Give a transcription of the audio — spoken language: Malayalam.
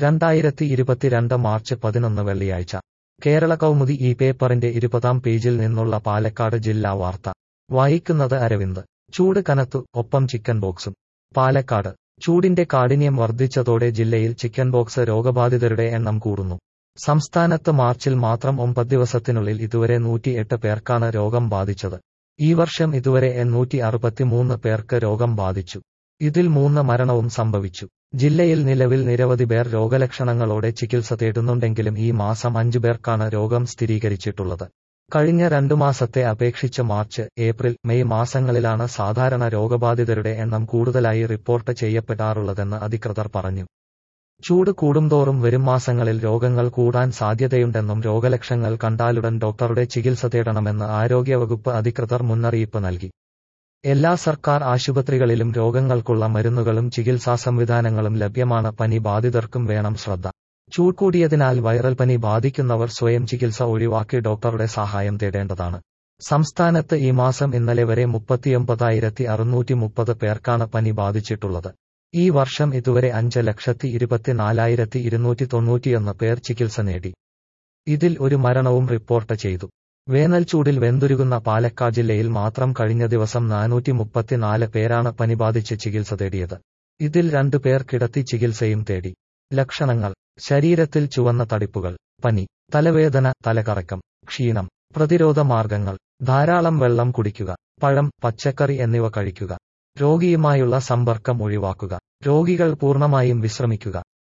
രണ്ടായിരത്തി ഇരുപത്തിരണ്ട് മാർച്ച് പതിനൊന്ന് വെള്ളിയാഴ്ച കേരള കൗമുദി ഈ പേപ്പറിന്റെ ഇരുപതാം പേജിൽ നിന്നുള്ള പാലക്കാട് ജില്ലാ വാർത്ത വായിക്കുന്നത് അരവിന്ദ് ചൂട് കനത്തു ഒപ്പം ചിക്കൻ ബോക്സും പാലക്കാട് ചൂടിന്റെ കാഠിന്യം വർദ്ധിച്ചതോടെ ജില്ലയിൽ ചിക്കൻ ബോക്സ് രോഗബാധിതരുടെ എണ്ണം കൂടുന്നു സംസ്ഥാനത്ത് മാർച്ചിൽ മാത്രം ഒമ്പത് ദിവസത്തിനുള്ളിൽ ഇതുവരെ നൂറ്റിയെട്ട് പേർക്കാണ് രോഗം ബാധിച്ചത് ഈ വർഷം ഇതുവരെ എണ്ണൂറ്റി അറുപത്തിമൂന്ന് പേർക്ക് രോഗം ബാധിച്ചു ഇതിൽ മൂന്ന് മരണവും സംഭവിച്ചു ജില്ലയിൽ നിലവിൽ നിരവധി പേർ രോഗലക്ഷണങ്ങളോടെ ചികിത്സ തേടുന്നുണ്ടെങ്കിലും ഈ മാസം അഞ്ചു പേർക്കാണ് രോഗം സ്ഥിരീകരിച്ചിട്ടുള്ളത് കഴിഞ്ഞ രണ്ടു മാസത്തെ അപേക്ഷിച്ച് മാർച്ച് ഏപ്രിൽ മെയ് മാസങ്ങളിലാണ് സാധാരണ രോഗബാധിതരുടെ എണ്ണം കൂടുതലായി റിപ്പോർട്ട് ചെയ്യപ്പെടാറുള്ളതെന്ന് അധികൃതർ പറഞ്ഞു ചൂട് കൂടുംതോറും വരും മാസങ്ങളിൽ രോഗങ്ങൾ കൂടാൻ സാധ്യതയുണ്ടെന്നും രോഗലക്ഷണങ്ങൾ കണ്ടാലുടൻ ഡോക്ടറുടെ ചികിത്സ തേടണമെന്ന് ആരോഗ്യവകുപ്പ് അധികൃതർ മുന്നറിയിപ്പ് നൽകി എല്ലാ സർക്കാർ ആശുപത്രികളിലും രോഗങ്ങൾക്കുള്ള മരുന്നുകളും ചികിത്സാ സംവിധാനങ്ങളും ലഭ്യമാണ് പനി ബാധിതർക്കും വേണം ശ്രദ്ധ ചൂട് കൂടിയതിനാൽ വൈറൽ പനി ബാധിക്കുന്നവർ സ്വയം ചികിത്സ ഒഴിവാക്കി ഡോക്ടറുടെ സഹായം തേടേണ്ടതാണ് സംസ്ഥാനത്ത് ഈ മാസം ഇന്നലെ വരെ മുപ്പത്തിയൊമ്പതായിരത്തി അറുന്നൂറ്റി മുപ്പത് പേർക്കാണ് പനി ബാധിച്ചിട്ടുള്ളത് ഈ വർഷം ഇതുവരെ അഞ്ച് ലക്ഷത്തി ഇരുപത്തിനാലായിരത്തി ഇരുന്നൂറ്റി തൊണ്ണൂറ്റിയൊന്ന് പേർ ചികിത്സ നേടി ഇതിൽ ഒരു മരണവും റിപ്പോർട്ട് ചെയ്തു വേനൽ ചൂടിൽ വെന്തുരുകുന്ന പാലക്കാട് ജില്ലയിൽ മാത്രം കഴിഞ്ഞ ദിവസം നാനൂറ്റി മുപ്പത്തിനാല് പേരാണ് പനി ബാധിച്ച് ചികിത്സ തേടിയത് ഇതിൽ രണ്ടു പേർ കിടത്തി ചികിത്സയും തേടി ലക്ഷണങ്ങൾ ശരീരത്തിൽ ചുവന്ന തടിപ്പുകൾ പനി തലവേദന തലകറക്കം ക്ഷീണം പ്രതിരോധ മാർഗങ്ങൾ ധാരാളം വെള്ളം കുടിക്കുക പഴം പച്ചക്കറി എന്നിവ കഴിക്കുക രോഗിയുമായുള്ള സമ്പർക്കം ഒഴിവാക്കുക രോഗികൾ പൂർണ്ണമായും വിശ്രമിക്കുക